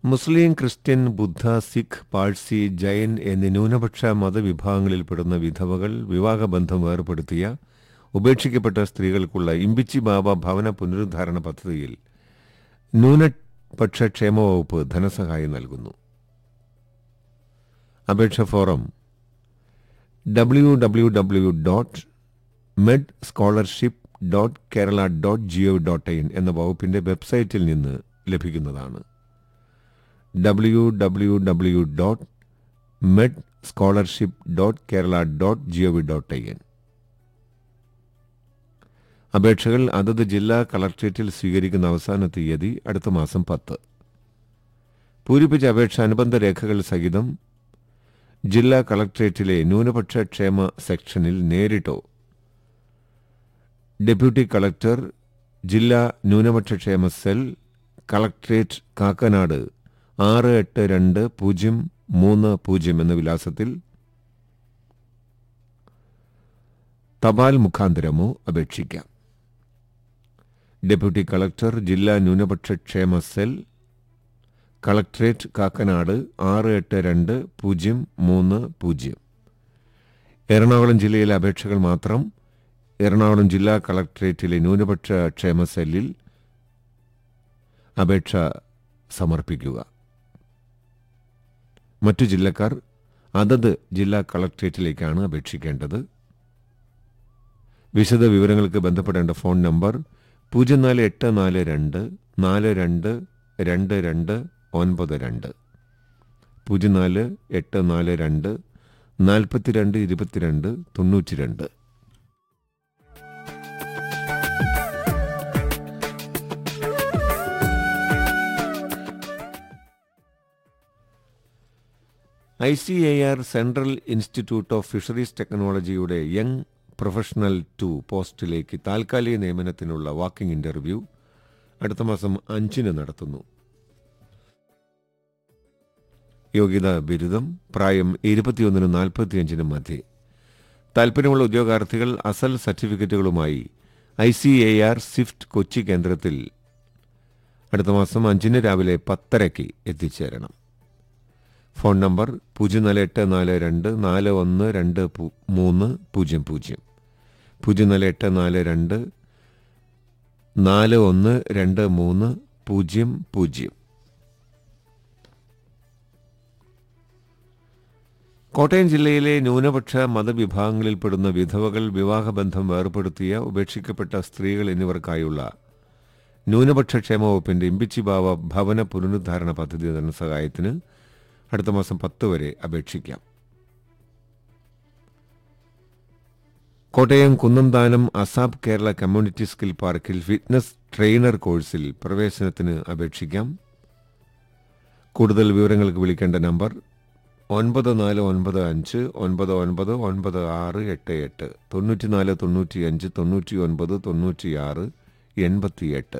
മുസ്ലിം Christian ബുദ്ധ സിഖ് പാഴ്സി ജൈൻ എന്നീ ന്യൂനപക്ഷ മതവിഭാഗങ്ങളിൽപ്പെടുന്ന വിധവകൾ വിവാഹബന്ധം ഏർപ്പെടുത്തിയ ഉപേക്ഷിക്കപ്പെട്ട സ്ത്രീകൾക്കുള്ള ഇമ്പിച്ചി ബാബ ഭവന പുനരുദ്ധാരണ പദ്ധതിയിൽ ന്യൂനപക്ഷ ക്ഷേമ വകുപ്പ് ധനസഹായം നൽകുന്നു അപേക്ഷ form W W W dot med scholarship dot Kerala dot GO dot in എന്ന വകുപ്പിന്റെ വെബ്സൈറ്റിൽ നിന്ന് ലഭിക്കുന്നതാണ് W W W dot med scholarship dot Kerala dot GOV dot I N അപേക്ഷകൾ അതത് ജില്ലാ കളക്ട്രേറ്റിൽ സ്വീകരിക്കുന്ന അവസാന തീയതി അടുത്ത മാസം പത്ത് പൂരിപ്പിച്ച അപേക്ഷ അനുബന്ധ രേഖകൾ സഹിതം ജില്ലാ കളക്ട്രേറ്റിലെ ന്യൂനപക്ഷ ക്ഷേമ സെക്ഷനിൽ നേരിട്ടോ ഡെപ്യൂട്ടി കളക്ടർ ജില്ലാ ന്യൂനപക്ഷ ക്ഷേമ സെൽ കളക്ട്രേറ്റ് കാക്കനാട് ആറ് എട്ട് രണ്ട് പൂജ്യം മൂന്ന് പൂജ്യം എന്ന വിലാസത്തിൽ തപാൽ മുഖാന്തരമോ അപേക്ഷിക്കാം ഡെപ്യൂട്ടി കളക്ടർ ജില്ലാ ന്യൂനപക്ഷ ക്ഷേമ സെൽ കളക്ട്രേറ്റ് കാക്കനാട് ആറ് എട്ട് രണ്ട് പൂജ്യം മൂന്ന് പൂജ്യം എറണാകുളം ജില്ലയിലെ അപേക്ഷകൾ മാത്രം എറണാകുളം ജില്ലാ കളക്ട്രേറ്റിലെ ന്യൂനപക്ഷ ക്ഷേമ സെല്ലിൽ അപേക്ഷ സമർപ്പിക്കുക മറ്റു ജില്ലക്കാർ അതത് ജില്ലാ കളക്ട്രേറ്റിലേക്കാണ് അപേക്ഷിക്കേണ്ടത് വിശദ വിവരങ്ങൾക്ക് ബന്ധപ്പെടേണ്ട ഫോൺ നമ്പർ പൂജ്യം നാല് എട്ട് നാല് രണ്ട് നാല് രണ്ട് രണ്ട് രണ്ട് ഒൻപത് രണ്ട് പൂജ്യം നാല് എട്ട് നാല് രണ്ട് നാൽപ്പത്തിരണ്ട് ഇരുപത്തിരണ്ട് തൊണ്ണൂറ്റി രണ്ട് I C A R central institute of fisheries ടെക്നോളജിയുടെ യങ് പ്രൊഫഷണൽ ടു പോസ്റ്റിലേക്ക് താൽക്കാലിക നിയമനത്തിനുള്ള വാക്കിംഗ് ഇന്റർവ്യൂ അടുത്ത മാസം അഞ്ചിന് നടത്തുന്നു യോഗ്യത ബിരുദം പ്രായം ഇരുപത്തിയൊന്നിനും നാൽപ്പത്തിയഞ്ചിനും മധ്യേ താൽപ്പര്യമുള്ള ഉദ്യോഗാർത്ഥികൾ അസൽ സർട്ടിഫിക്കറ്റുകളുമായി I C A R CIFT Kochi കേന്ദ്രത്തിൽ അടുത്ത മാസം അഞ്ചിന് രാവിലെ പത്തരയ്ക്ക് എത്തിച്ചേരണം ഫോൺ നമ്പർ പൂജ്യം നാല് എട്ട് നാല് രണ്ട് നാല് ഒന്ന് രണ്ട് പു- മൂന്ന് പൂജ്യം പൂജ്യം പൂജ്യം നാല് എട്ട് നാല് രണ്ട് നാല് ഒന്ന് രണ്ട് മൂന്ന് പൂജ്യം പൂജ്യം കോട്ടയം ജില്ലയിലെ ന്യൂനപക്ഷ മതവിഭാഗങ്ങളിൽപ്പെടുന്ന വിധവകൾ വിവാഹബന്ധം വേർപെടുത്തിയ ഉപേക്ഷിക്കപ്പെട്ട സ്ത്രീകൾ എന്നിവർക്കായുള്ള ന്യൂനപക്ഷ ക്ഷേമ വകുപ്പിന്റെ ഇമ്പിച്ചിബാവ ഭവന പുനരുദ്ധാരണ പദ്ധതി ധനസഹായത്തിന് അടുത്ത മാസം പത്ത് വരെ അപേക്ഷിക്കാം Kottayam Kunnamthanam ASAP Kerala community skill പാർക്കിൽ ഫിറ്റ്നസ് ട്രെയിനർ കോഴ്സിൽ പ്രവേശനത്തിന് അപേക്ഷിക്കാം കൂടുതൽ വിവരങ്ങൾക്ക് വിളിക്കേണ്ട നമ്പർ ഒൻപത് നാല് ഒൻപത് അഞ്ച് ഒൻപത് ഒൻപത് ഒൻപത് ആറ് എട്ട് എട്ട് തൊണ്ണൂറ്റിനാല് തൊണ്ണൂറ്റിയഞ്ച് തൊണ്ണൂറ്റി ഒൻപത് തൊണ്ണൂറ്റിയാറ് എൺപത്തിയെട്ട്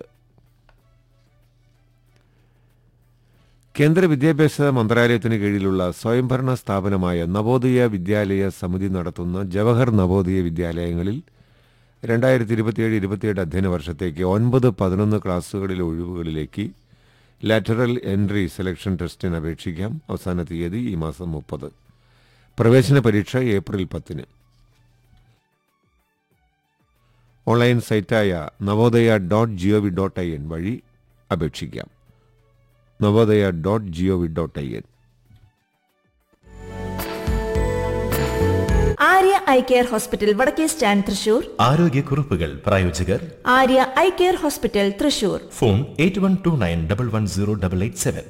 കേന്ദ്ര വിദ്യാഭ്യാസ മന്ത്രാലയത്തിന് കീഴിലുള്ള സ്വയംഭരണ സ്ഥാപനമായ നവോദയ വിദ്യാലയ സമിതി നടത്തുന്ന ജവഹർ നവോദയ വിദ്യാലയങ്ങളിൽ രണ്ടായിരത്തി ഇരുപത്തിയേഴ് ഇരുപത്തിയെട്ട് അധ്യയന വർഷത്തേക്ക് ഒൻപത് പതിനൊന്ന് ക്ലാസുകളിലെ ഒഴിവുകളിലേക്ക് ലാറ്ററൽ എൻട്രി സെലക്ഷൻ ടെസ്റ്റിന് അപേക്ഷിക്കാം അവസാന തീയതി ഈ മാസം മുപ്പത് പ്രവേശന പരീക്ഷ ഏപ്രിൽ പത്തിന് ഓൺലൈൻ സൈറ്റായ Navodaya dot GOV dot I N വഴി അപേക്ഷിക്കാം Navodaya dot GOV dot I N Arya eye care hospital വടക്കേ സ്റ്റാൻഡ് തൃശൂർ ആരോഗ്യക്കുറിപ്പുകൾ പ്രായോജകർ Arya eye care hospital Thrissur phone eight one two nine double one zero double eight seven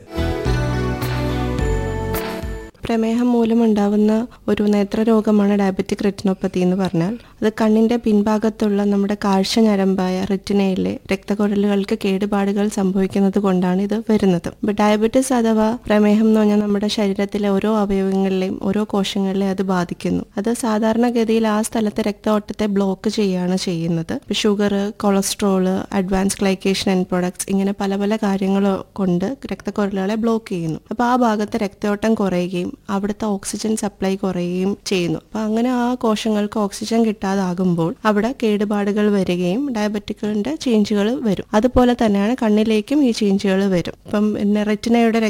പ്രമേഹം മൂലമുണ്ടാവുന്ന ഒരു നേത്രരോഗമാണ് ഡയബറ്റിക് റെറ്റിനോപ്പതി എന്ന് പറഞ്ഞാൽ അത് കണ്ണിന്റെ പിൻഭാഗത്തുള്ള നമ്മുടെ കാഴ്ച ഞരമ്പായ റെറ്റിനയിലെ രക്തക്കുഴലുകൾക്ക് കേടുപാടുകൾ സംഭവിക്കുന്നത് കൊണ്ടാണ് ഇത് വരുന്നത് ഇപ്പൊ ഡയബറ്റിസ് അഥവാ പ്രമേഹം എന്ന് പറഞ്ഞാൽ നമ്മുടെ ശരീരത്തിലെ ഓരോ അവയവങ്ങളിലെയും ഓരോ കോശങ്ങളിലെയും അത് ബാധിക്കുന്നു അത് സാധാരണഗതിയിൽ ആ സ്ഥലത്തെ രക്തഓട്ടത്തെ ബ്ലോക്ക് ചെയ്യുകയാണ് ചെയ്യുന്നത് sugar cholesterol advance glycation and products ഇങ്ങനെ പല പല കാര്യങ്ങൾ കൊണ്ട് രക്തക്കുഴലുകളെ ബ്ലോക്ക് ചെയ്യുന്നു അപ്പോൾ ആ ഭാഗത്ത് രക്തയോട്ടം കുറയുകയും അവിടുത്തെ ഓക്സിജൻ സപ്ലൈ കുറയുകയും ചെയ്യുന്നു അപ്പോൾ അങ്ങനെ ആ കോശങ്ങൾക്ക് ഓക്സിജൻ കിട്ടാതാകുമ്പോൾ അവിടെ കേടുപാടുകൾ വരികയും ഡയബറ്റിക്കിന്റെ ചേഞ്ചുകൾ വരും അതുപോലെ തന്നെയാണ് കണ്ണിലേക്കും ഈ ചേഞ്ചുകൾ വരും ഇപ്പം റെറ്റിനയുടെ